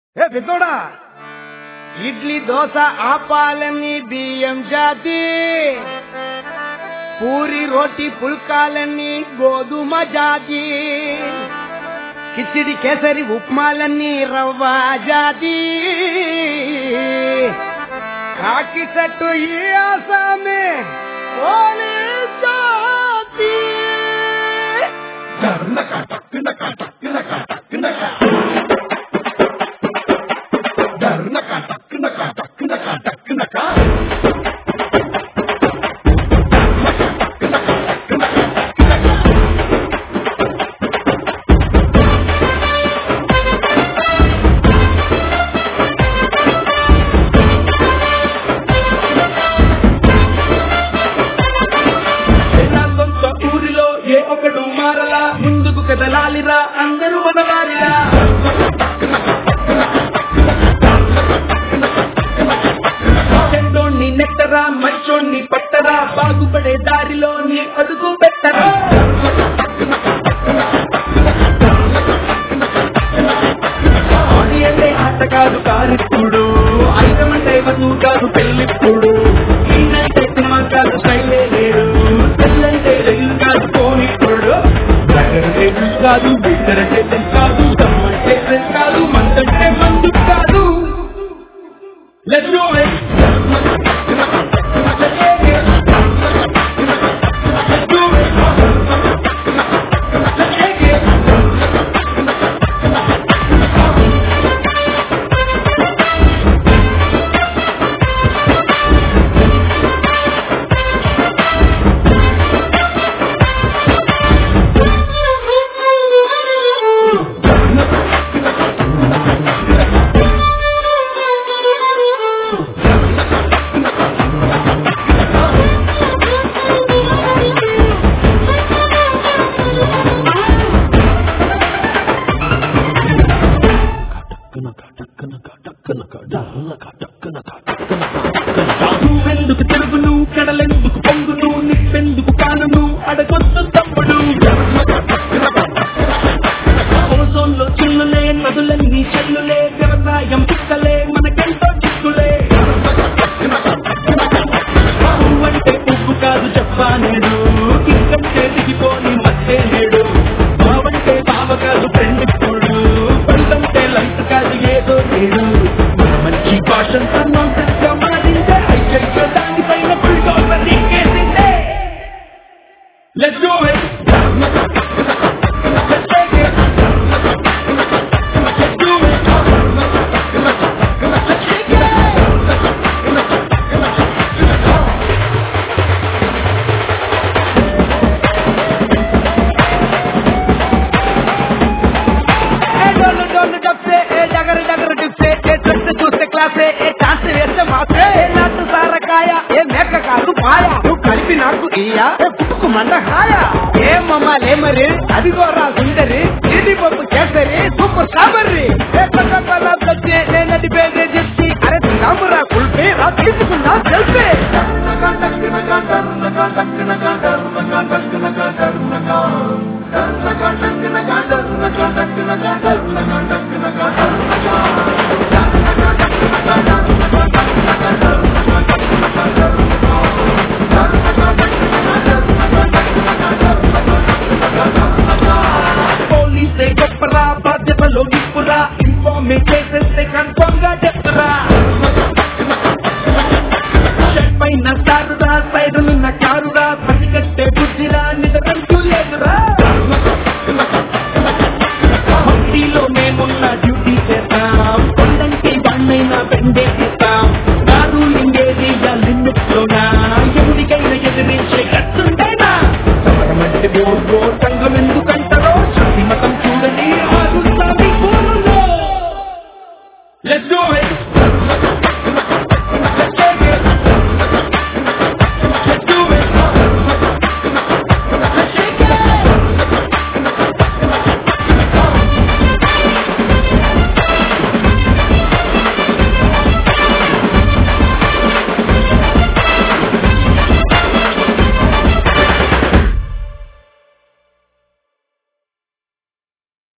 ఏ పెద్దోడా ఇడ్లీ దోశ ఆపాలని బియ్యం జాతి పూరి రోటి పుల్కాలన్నీ గోధుమ జాతి కిచిడి కేసరి ఉప్మాలన్నీ రవ్వ జాతి కాకి చెట్టు ఈ ఆసామి ఓలి జాతి సొంత ఊరిలో ఏ ఒకడు మారలా ముందుకు కదలాలిరా అందరూ మనవారిరా చెడ్డోణ్ణి నెట్టరా మంచోణ్ణి పట్టరా బాగుపడే దారిలో నీ అడుగు పెట్టరా ఆడియన్నే ఆట కాదు కారిప్పుడు ఐదమంటే వధు కాదు పెళ్ళిప్పుడు ఈనంటే సినిమా కాదు స్టైలే లేడు పెళ్ళంటే రైలు కాదు పోనిప్పుడు దగ్గరంటే రుచి కాదు బిడ్డరంటే తెలుసు కాదు దమ్మంటే ఫ్రెండ్స్ కాదు మందంటే మందు కాదు Let's do it! Let's take it! Let's do it! Let's take it! నువ్వెందుకు తిరుగును కడలెందుకు పొంగును నిప్పెందుకు కానును అడగొద్దు తమ్ముడు ఓజోన్లో చిల్లులే నదులన్నీ చెల్లులే వ్యవసాయం పిక్కలే మనకెంతో చిక్కులే పువ్వంటే పువ్వు కాదు చెప్పానేడు ఇంకంటే దిగిపోని మధ్య నేడు బావంటే బావ కాదు ఫ్రెండ్ ఇప్పుడు పళ్ళంటే లంచ్ కాదు ఏదో నేడు మన మంచి భాషంతా నాన్సెన్స్ గా మారిందే అయ్యయ్యో దానిపైన పుల్గోస నీకేసిందే Let's do it! Let's take it! Let's do it! Let's take it! ఏ డోలు డోలు డప్సే ఏ డగరు డగరు డిప్సే ఏ డ్రెస్ చూస్తే క్లాసే ఏ ఛాన్స్ వేస్తే మాసే ఏ నాటు సారకాయ ఏ మేక కాదు పాయ నువ్వు కలిపి నాకు ఇయ్యా ఏ పుట్టుకు మండ హాయ ఏ మమ్మాలే మరి అదిగోరా సుందరి ఇది పప్పు కేసరి సూపర్ స్ట్రాబెర్రీ ఏ పక్క పల్ల వచ్చే నేను నడిపేదే చెప్తి అరే తిన్నామురా కుల్పి రా తీసుకుందా సెల్ఫీ పోలీసే గొప్పరా బాధ్యతలో నిప్పురా ఇన్ఫార్మే చేసేస్తే కన్ఫర్మ్ గా చెప్తురా